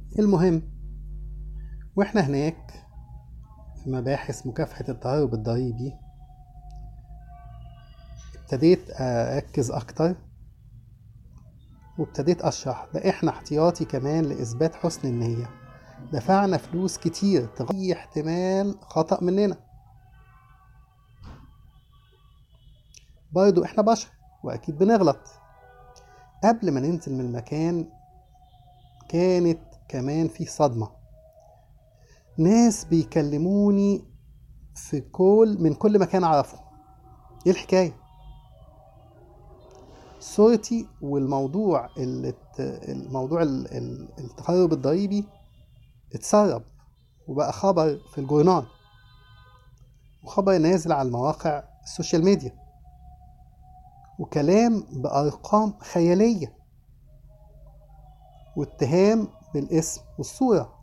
المهم واحنا هناك في مباحث مكافحة التهرب الضريبي ابتديت أركز أكتر وابتديت أشرح ده إحنا احتياطي كمان لإثبات حسن النية دفعنا فلوس كتير تغطي احتمال خطأ مننا برضو إحنا بشر وأكيد بنغلط قبل ما ننزل من المكان كانت كمان في صدمة ناس بيكلموني في كل من كل مكان أعرفه إيه الحكاية؟ صورتي والموضوع اللي الموضوع ال- ال- التهرب الضريبي اتسرب وبقى خبر في الجورنال وخبر نازل على المواقع السوشيال ميديا وكلام بأرقام خيالية واتهام بالاسم والصورة